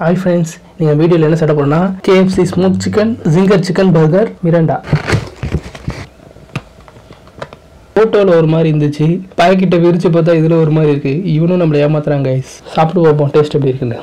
hi friends நீங்கள் வீடியோவில் என்ன செட்டப் பண்ணால் KFC smoke chicken zinger chicken burger Mirinda ஃபோட்டோவில் ஒரு மாதிரி இருந்துச்சு பாக்கெட்டை விரிச்சு பார்த்தா இதில் ஒரு மாதிரி இருக்குது இவனும் நம்மளை ஏமாத்துறாங்க கைஸ் சாப்பிட்டு பார்ப்போம் டேஸ்ட் எப்படி இருக்குன்னு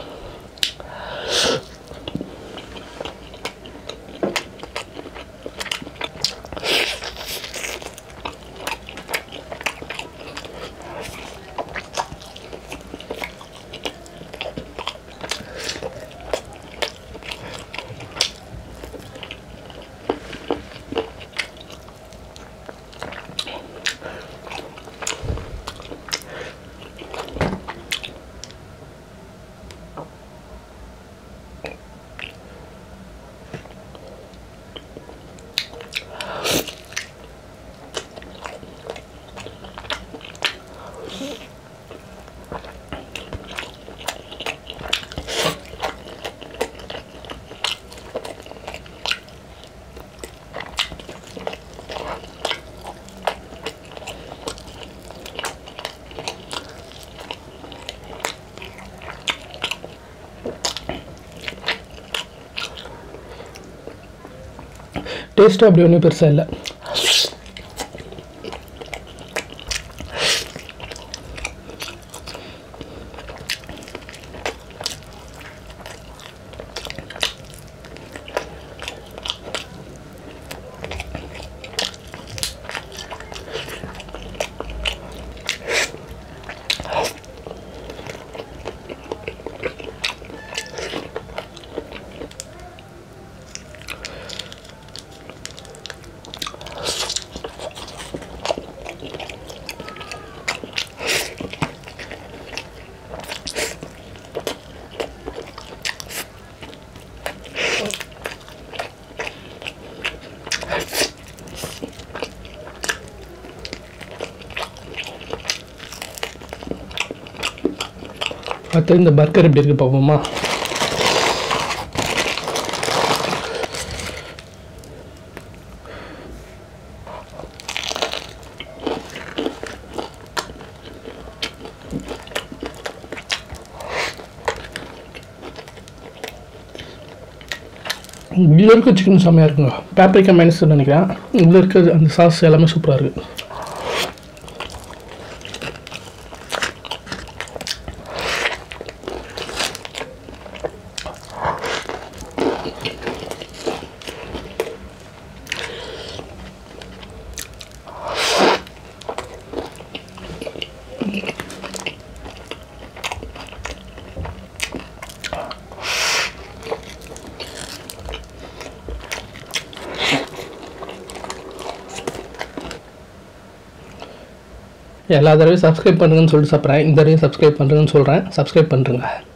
டேஸ்ட்டு அப்படி ஒன்றும் பெருசாக இல்லை அடுத்து இந்த பர்கர் எப்படி இருக்குது பார்ப்போமா இதில் இருக்க சிக்கன் செம்மையாக இருக்குங்க பேப்ரிக்கா மைனஸ் நினைக்கிறேன் இதில் இருக்கிறது அந்த சாஸ் எல்லாமே சூப்பராக இருக்குது எல்லா தடவையும் சப்ஸ்கிரைப் பண்ணுங்கன்னு சொல்லிட்டு சாப்பிட்றேன் இந்த தடவையும் சப்ஸ்கிரைப் பண்ணுறேன்னு சொல்கிறேன் சப்ஸ்கிரைப் பண்ணுறேங்க